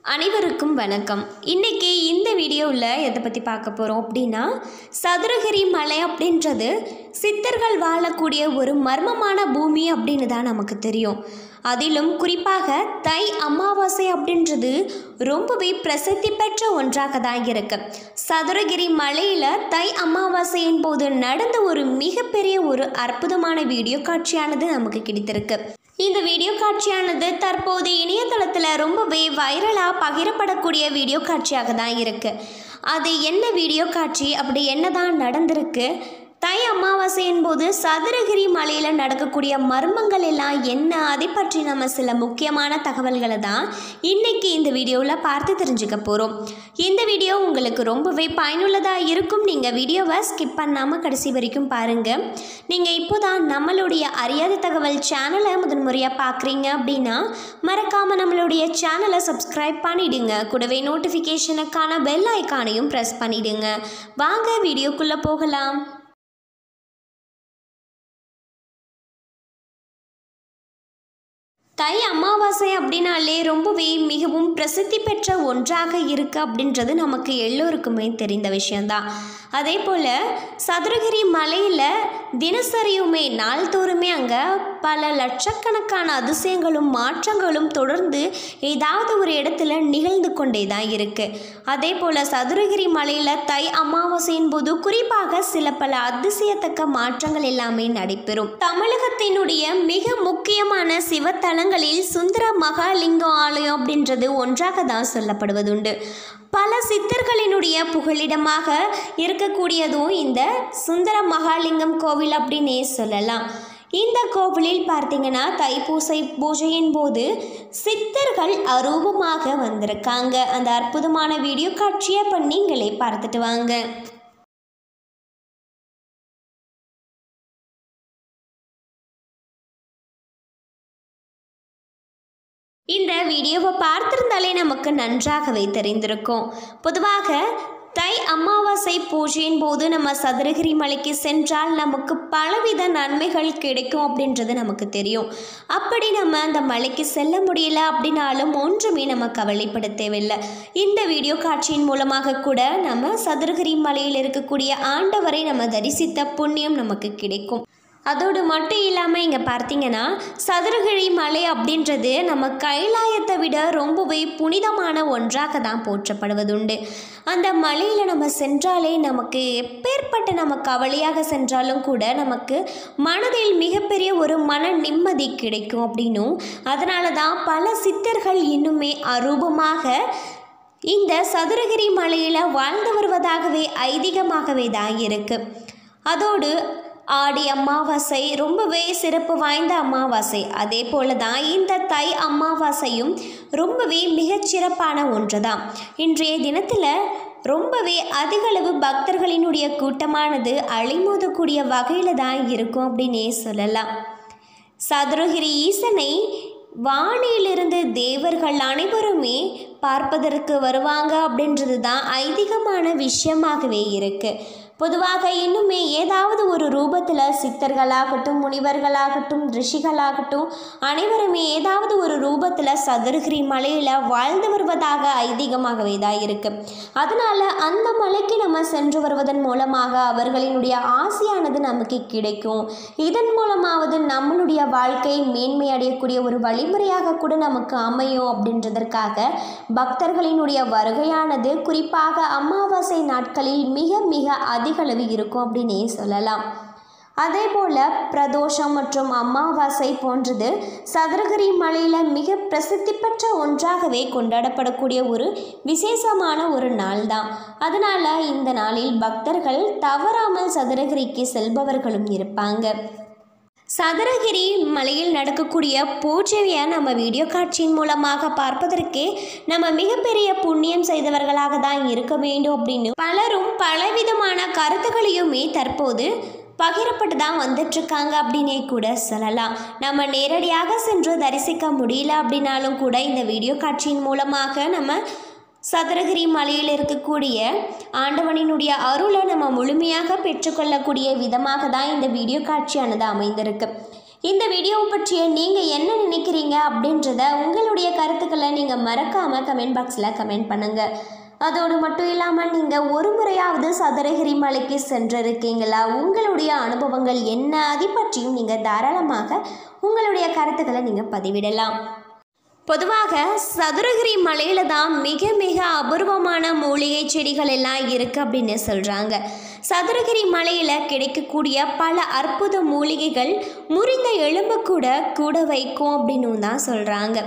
அனைவருக்கும் வணக்கம் இன்னைக்கு இந்த வீடியோவில் எதை பற்றி பார்க்க போகிறோம் அப்படின்னா சதுரகிரி மலை அப்படின்றது சித்தர்கள் வாழக்கூடிய ஒரு மர்மமான பூமி அப்படின்னு தான் நமக்கு தெரியும் அதிலும் குறிப்பாக தை அமாவாசை அப்படின்றது ரொம்பவே பிரசித்தி பெற்ற ஒன்றாக தான் இருக்கு சதுரகிரி மலையில் தை அமாவாசையின் போது நடந்த ஒரு மிகப்பெரிய ஒரு அற்புதமான வீடியோ காட்சியானது நமக்கு கிடைத்திருக்கு இந்த வீடியோ காட்சியானது தற்போது இணையதளத்தில் ரொம்பவே வைரலாக பகிரப்படக்கூடிய வீடியோ காட்சியாக தான் இருக்குது அது என்ன வீடியோ காட்சி அப்படி என்ன தான் நடந்திருக்கு தை அமாவாசையின் போது சதுரகிரி மலையில் நடக்கக்கூடிய மர்மங்கள் எல்லாம் என்ன அதை பற்றி நம்ம சில முக்கியமான தகவல்களை தான் இன்னைக்கு இந்த வீடியோவில் பார்த்து தெரிஞ்சுக்க போகிறோம் இந்த வீடியோ உங்களுக்கு ரொம்பவே பயனுள்ளதாக இருக்கும் நீங்கள் வீடியோவை ஸ்கிப் பண்ணாமல் கடைசி வரைக்கும் பாருங்கள் நீங்கள் இப்போ தான் நம்மளுடைய அறியாத தகவல் சேனலை முதன்முறையாக பார்க்குறீங்க அப்படின்னா மறக்காமல் நம்மளுடைய சேனலை சப்ஸ்கிரைப் பண்ணிடுங்க கூடவே நோட்டிஃபிகேஷனுக்கான பெல் ஐக்கானையும் ப்ரெஸ் பண்ணிடுங்க வாங்க வீடியோக்குள்ளே போகலாம் தை அமாவாசை அப்படின்னாலே ரொம்பவே மிகவும் பிரசித்தி பெற்ற ஒன்றாக இருக்குது அப்படின்றது நமக்கு எல்லோருக்குமே தெரிந்த விஷயந்தான் அதே போல் சதுரகிரி மலையில் தினசரியுமே நாள்தோறுமே அங்கே பல லட்சக்கணக்கான அதிசயங்களும் மாற்றங்களும் தொடர்ந்து ஏதாவது ஒரு இடத்துல நிகழ்ந்து கொண்டே தான் இருக்குது அதே போல் சதுரகிரி மலையில் தை அமாவாசையின் போது குறிப்பாக சில பல அதிசயத்தக்க மாற்றங்கள் எல்லாமே நடைபெறும் தமிழகத்தினுடைய மிக முக்கியமான சிவத்தலங்களில் சுந்தர மகாலிங்கம் ஆலயம் அப்படின்றது ஒன்றாக தான் சொல்லப்படுவதுண்டு பல சித்தர்களினுடைய புகலிடமாக இருக்கக்கூடியதும் இந்த சுந்தர மகாலிங்கம் கோவில் அப்படின்னே சொல்லலாம் இந்த கோவிலில் பார்த்தீங்கன்னா தைப்பூசை பூஜையின் போது சித்தர்கள் அரூபமாக வந்திருக்காங்க அந்த அற்புதமான வீடியோ காட்சியை இப்போ நீங்களே பார்த்துட்டு வாங்க இந்த வீடியோவை பார்த்திருந்தாலே நமக்கு நன்றாகவே தெரிந்திருக்கும் பொதுவாக தை அமாவாசை பூஜையின் போது நம்ம சதுரகிரி மலைக்கு சென்றால் நமக்கு பலவித நன்மைகள் கிடைக்கும் அப்படின்றது நமக்கு தெரியும் அப்படி நம்ம அந்த மலைக்கு செல்ல முடியல அப்படின்னாலும் ஒன்றுமே நம்ம கவலைப்பட தேவையில்லை இந்த வீடியோ காட்சியின் மூலமாக கூட நம்ம சதுரகிரி மலையில் இருக்கக்கூடிய ஆண்டவரை நம்ம தரிசித்த புண்ணியம் நமக்கு கிடைக்கும் அதோடு மட்டும் இல்லாமல் இங்கே பார்த்தீங்கன்னா சதுரகிரி மலை அப்படின்றது நம்ம கைலாயத்தை விட ரொம்பவே புனிதமான ஒன்றாக தான் போற்றப்படுவதுண்டு அந்த மலையில் நம்ம சென்றாலே நமக்கு எப்பேற்பட்ட நம்ம கவலையாக சென்றாலும் கூட நமக்கு மனதில் மிகப்பெரிய ஒரு மன நிம்மதி கிடைக்கும் அப்படின்னும் அதனால தான் பல சித்தர்கள் இன்னுமே அரூபமாக இந்த சதுரகிரி மலையில் வாழ்ந்து வருவதாகவே ஐதீகமாகவே தான் இருக்குது அதோடு ஆடி அமாவாசை ரொம்பவே சிறப்பு வாய்ந்த அமாவாசை அதே போல தான் இந்த தை அமாவாசையும் ரொம்பவே மிகச்சிறப்பான ஒன்று தான் இன்றைய தினத்தில் ரொம்பவே அதிகளவு பக்தர்களினுடைய கூட்டமானது அழிமோதக்கூடிய வகையில் தான் இருக்கும் அப்படின்னே சொல்லலாம் சதுரகிரி ஈசனை வானிலிருந்து தேவர்கள் அனைவருமே பார்ப்பதற்கு வருவாங்க அப்படின்றது தான் ஐதீகமான விஷயமாகவே இருக்குது பொதுவாக இன்னுமே ஏதாவது ஒரு ரூபத்தில் சித்தர்களாகட்டும் முனிவர்களாகட்டும் ரிஷிகளாகட்டும் அனைவருமே ஏதாவது ஒரு ரூபத்தில் சதுரகிரி மலையில் வாழ்ந்து வருவதாக ஐதீகமாகவே தான் இருக்குது அதனால் அந்த மலைக்கு நம்ம சென்று வருவதன் மூலமாக அவர்களினுடைய ஆசையானது நமக்கு கிடைக்கும் இதன் மூலமாவது நம்மளுடைய வாழ்க்கை மேன்மை அடையக்கூடிய ஒரு வழிமுறையாக கூட நமக்கு அமையும் அப்படின்றதற்காக பக்தர்களினுடைய வருகையானது குறிப்பாக அமாவாசை நாட்களில் மிக மிக அதிக அளவு இருக்கும் அப்படின்னே சொல்லலாம் அதே போல் பிரதோஷம் மற்றும் அமாவாசை போன்றது சதுரகிரி மலையில் மிக பிரசித்தி பெற்ற ஒன்றாகவே கொண்டாடப்படக்கூடிய ஒரு விசேஷமான ஒரு நாள் தான் அதனால் இந்த நாளில் பக்தர்கள் தவறாமல் சதுரகிரிக்கு செல்பவர்களும் இருப்பாங்க சதுரகிரி மலையில் நடக்கக்கூடிய பூஜையை நம்ம வீடியோ காட்சியின் மூலமாக பார்ப்பதற்கே நம்ம மிகப்பெரிய புண்ணியம் செய்தவர்களாக தான் இருக்க வேண்டும் அப்படின்னு பலரும் பலவிதமான கருத்துக்களையுமே தற்போது பகிரப்பட்டு தான் வந்துட்டுருக்காங்க அப்படின்னே கூட சொல்லலாம் நம்ம நேரடியாக சென்று தரிசிக்க முடியல அப்படின்னாலும் கூட இந்த வீடியோ காட்சியின் மூலமாக நம்ம சதுரகிரி மலையில் இருக்கக்கூடிய ஆண்டவனினுடைய அருளை நம்ம முழுமையாக பெற்றுக்கொள்ளக்கூடிய விதமாக தான் இந்த வீடியோ காட்சியானது அமைந்திருக்கு இந்த வீடியோவை பற்றிய நீங்கள் என்ன நினைக்கிறீங்க அப்படின்றத உங்களுடைய கருத்துக்களை நீங்கள் மறக்காமல் கமெண்ட் பாக்ஸில் கமெண்ட் பண்ணுங்கள் அதோடு மட்டும் இல்லாமல் நீங்கள் ஒரு முறையாவது சதுரகிரி மலைக்கு சென்றிருக்கீங்களா உங்களுடைய அனுபவங்கள் என்ன அதை பற்றியும் நீங்கள் தாராளமாக உங்களுடைய கருத்துக்களை நீங்கள் பதிவிடலாம் பொதுவாக சதுரகிரி மலையில தான் மிக மிக அபூர்வமான மூலிகை செடிகள் எல்லாம் இருக்குது அப்படின்னு சொல்கிறாங்க சதுரகிரி மலையில் கிடைக்கக்கூடிய பல அற்புத மூலிகைகள் முறிந்த எலும்பு கூட கூட வைக்கும் அப்படின்னு தான் சொல்கிறாங்க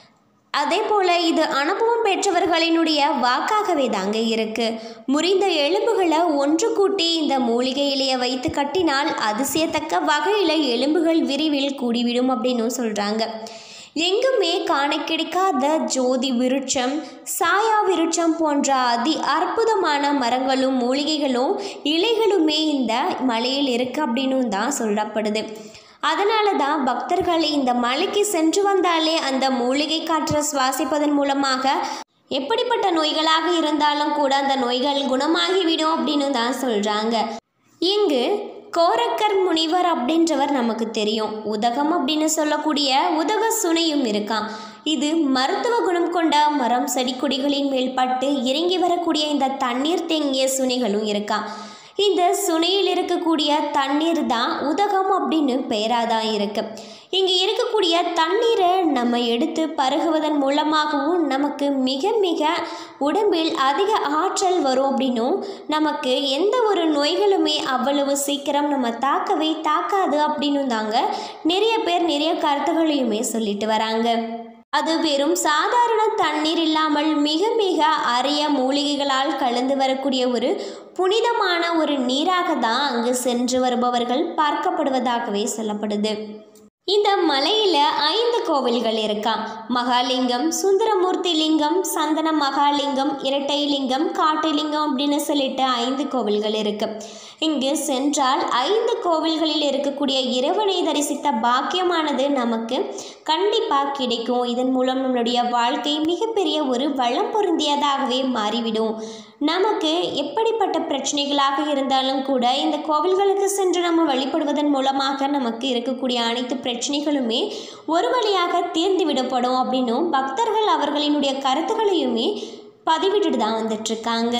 அதே போல் இது அனுபவம் பெற்றவர்களினுடைய வாக்காகவே தாங்க இருக்கு முறிந்த எலும்புகளை ஒன்று கூட்டி இந்த மூலிகை இலையை வைத்து கட்டினால் அதிசயத்தக்க வகையில் எலும்புகள் விரிவில் கூடிவிடும் அப்படின்னு சொல்கிறாங்க எங்குமே காண கிடைக்காத ஜோதி விருட்சம் சாயா விருட்சம் போன்ற அதி அற்புதமான மரங்களும் மூலிகைகளும் இலைகளுமே இந்த மலையில் இருக்கு அப்படின்னு தான் சொல்லப்படுது அதனால தான் பக்தர்கள் இந்த மலைக்கு சென்று வந்தாலே அந்த மூலிகை காற்றை சுவாசிப்பதன் மூலமாக எப்படிப்பட்ட நோய்களாக இருந்தாலும் கூட அந்த நோய்கள் குணமாகிவிடும் அப்படின்னு தான் சொல்கிறாங்க இங்கு கோரக்கர் முனிவர் அப்படின்றவர் நமக்கு தெரியும் உதகம் அப்படின்னு சொல்லக்கூடிய உதக சுனையும் இருக்கான் இது மருத்துவ குணம் கொண்ட மரம் செடி கொடிகளின் மேல் பட்டு இறங்கி வரக்கூடிய இந்த தண்ணீர் தேங்கிய சுனைகளும் இருக்கான் இந்த சுனையில் இருக்கக்கூடிய தண்ணீர் தான் உதகம் அப்படின்னு பெயராக தான் இருக்கு இங்கே இருக்கக்கூடிய தண்ணீரை நம்ம எடுத்து பருகுவதன் மூலமாகவும் நமக்கு மிக மிக உடம்பில் அதிக ஆற்றல் வரும் அப்படின்னும் நமக்கு எந்த ஒரு நோய்களுமே அவ்வளவு சீக்கிரம் நம்ம தாக்கவே தாக்காது அப்படின்னு தாங்க நிறைய பேர் நிறைய கருத்துகளையுமே சொல்லிட்டு வராங்க அது வெறும் சாதாரண தண்ணீர் இல்லாமல் மிக மிக அரிய மூலிகைகளால் கலந்து வரக்கூடிய ஒரு புனிதமான ஒரு நீராக தான் அங்கு சென்று வருபவர்கள் பார்க்கப்படுவதாகவே சொல்லப்படுது இந்த மலையில் ஐந்து கோவில்கள் இருக்காம் மகாலிங்கம் சுந்தரமூர்த்தி லிங்கம் சந்தன மகாலிங்கம் இரட்டை லிங்கம் காட்டுலிங்கம் அப்படின்னு சொல்லிட்டு ஐந்து கோவில்கள் இருக்கு இங்கு சென்றால் ஐந்து கோவில்களில் இருக்கக்கூடிய இறைவனை தரிசித்த பாக்கியமானது நமக்கு கண்டிப்பாக கிடைக்கும் இதன் மூலம் நம்மளுடைய வாழ்க்கை மிகப்பெரிய ஒரு வளம் பொருந்தியதாகவே மாறிவிடும் நமக்கு எப்படிப்பட்ட பிரச்சனைகளாக இருந்தாலும் கூட இந்த கோவில்களுக்கு சென்று நம்ம வழிபடுவதன் மூலமாக நமக்கு இருக்கக்கூடிய அனைத்து பிரச்சனைகளுமே ஒரு வழியாக தீர்ந்து விடப்படும் அப்படின்னும் பக்தர்கள் அவர்களினுடைய கருத்துக்களையுமே பதிவிட்டுட்டு தான் வந்துட்டுருக்காங்க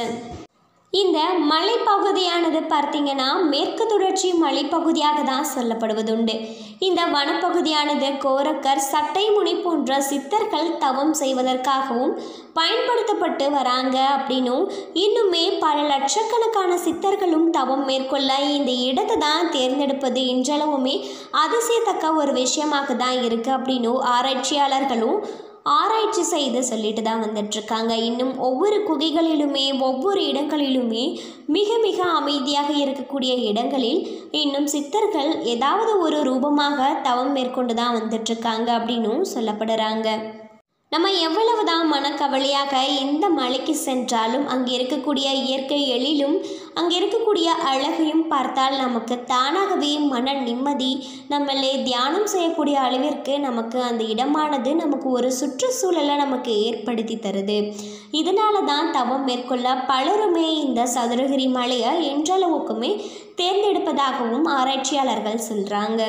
இந்த மலைப்பகுதியானது பார்த்தீங்கன்னா மேற்கு தொடர்ச்சி மலைப்பகுதியாக தான் சொல்லப்படுவதுண்டு இந்த வனப்பகுதியானது கோரக்கர் சட்டைமுனி போன்ற சித்தர்கள் தவம் செய்வதற்காகவும் பயன்படுத்தப்பட்டு வராங்க அப்படின்னும் இன்னுமே பல லட்சக்கணக்கான சித்தர்களும் தவம் மேற்கொள்ள இந்த இடத்தை தான் தேர்ந்தெடுப்பது இன்றளவுமே அதிசயத்தக்க ஒரு விஷயமாக தான் இருக்குது அப்படின்னும் ஆராய்ச்சியாளர்களும் ஆராய்ச்சி செய்து சொல்லிட்டு தான் வந்துட்டுருக்காங்க இன்னும் ஒவ்வொரு குகைகளிலுமே ஒவ்வொரு இடங்களிலுமே மிக மிக அமைதியாக இருக்கக்கூடிய இடங்களில் இன்னும் சித்தர்கள் ஏதாவது ஒரு ரூபமாக தவம் மேற்கொண்டு தான் வந்துட்டுருக்காங்க அப்படின்னும் சொல்லப்படுறாங்க நம்ம எவ்வளவு தான் மனக்கவலையாக எந்த மலைக்கு சென்றாலும் அங்கே இருக்கக்கூடிய இயற்கை எழிலும் அங்கே இருக்கக்கூடிய அழகையும் பார்த்தால் நமக்கு தானாகவே மன நிம்மதி நம்மளே தியானம் செய்யக்கூடிய அளவிற்கு நமக்கு அந்த இடமானது நமக்கு ஒரு சுற்றுச்சூழலை நமக்கு ஏற்படுத்தி தருது இதனால தான் தவம் மேற்கொள்ள பலருமே இந்த சதுரகிரி மலையை என்றளவுக்குமே தேர்ந்தெடுப்பதாகவும் ஆராய்ச்சியாளர்கள் சொல்கிறாங்க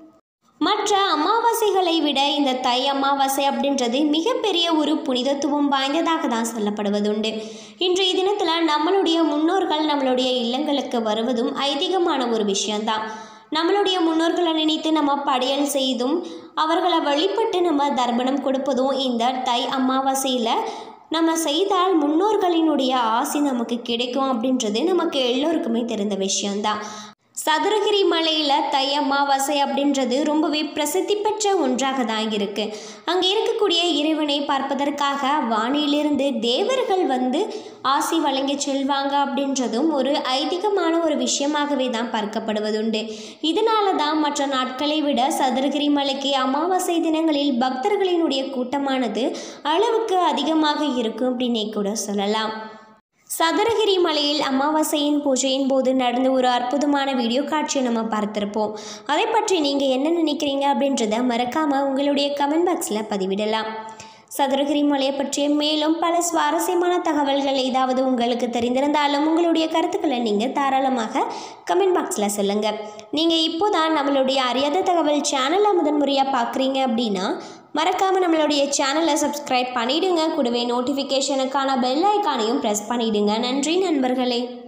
மற்ற அமாவாசைகளை விட இந்த தை அமாவாசை அப்படின்றது மிகப்பெரிய ஒரு புனிதத்துவம் வாய்ந்ததாக தான் சொல்லப்படுவதுண்டு இன்றைய தினத்தில் நம்மளுடைய முன்னோர்கள் நம்மளுடைய இல்லங்களுக்கு வருவதும் ஐதீகமான ஒரு விஷயம்தான் நம்மளுடைய முன்னோர்களை நினைத்து நம்ம படையல் செய்தும் அவர்களை வழிபட்டு நம்ம தர்ப்பணம் கொடுப்பதும் இந்த தை அமாவாசையில் நம்ம செய்தால் முன்னோர்களினுடைய ஆசி நமக்கு கிடைக்கும் அப்படின்றது நமக்கு எல்லோருக்குமே தெரிந்த விஷயம்தான் சதுரகிரி மலையில் தை அமாவாசை அப்படின்றது ரொம்பவே பிரசித்தி பெற்ற ஒன்றாக தான் இருக்குது அங்கே இருக்கக்கூடிய இறைவனை பார்ப்பதற்காக வானிலிருந்து தேவர்கள் வந்து ஆசி வழங்கி செல்வாங்க அப்படின்றதும் ஒரு ஐதீகமான ஒரு விஷயமாகவே தான் பார்க்கப்படுவதுண்டு இதனால தான் மற்ற நாட்களை விட சதுரகிரி மலைக்கு அமாவாசை தினங்களில் பக்தர்களினுடைய கூட்டமானது அளவுக்கு அதிகமாக இருக்கும் அப்படின்னே கூட சொல்லலாம் சதுரகிரி மலையில் அமாவாசையின் பூஜையின் போது நடந்த ஒரு அற்புதமான வீடியோ காட்சியை நம்ம பார்த்துருப்போம் அதை பற்றி நீங்கள் என்ன நினைக்கிறீங்க அப்படின்றத மறக்காமல் உங்களுடைய கமெண்ட் பாக்ஸில் பதிவிடலாம் சதுரகிரி மலையை பற்றிய மேலும் பல சுவாரஸ்யமான தகவல்கள் ஏதாவது உங்களுக்கு தெரிந்திருந்தாலும் உங்களுடைய கருத்துக்களை நீங்கள் தாராளமாக கமெண்ட் பாக்ஸில் சொல்லுங்கள் நீங்கள் இப்போ தான் நம்மளுடைய அறியாத தகவல் சேனலை முதன்முறையாக பார்க்குறீங்க அப்படின்னா மறக்காமல் நம்மளுடைய சேனலை சப்ஸ்கிரைப் பண்ணிவிடுங்க கூடவே நோட்டிஃபிகேஷனுக்கான பெல் ஐக்கானையும் ப்ரெஸ் பண்ணிவிடுங்க நன்றி நண்பர்களே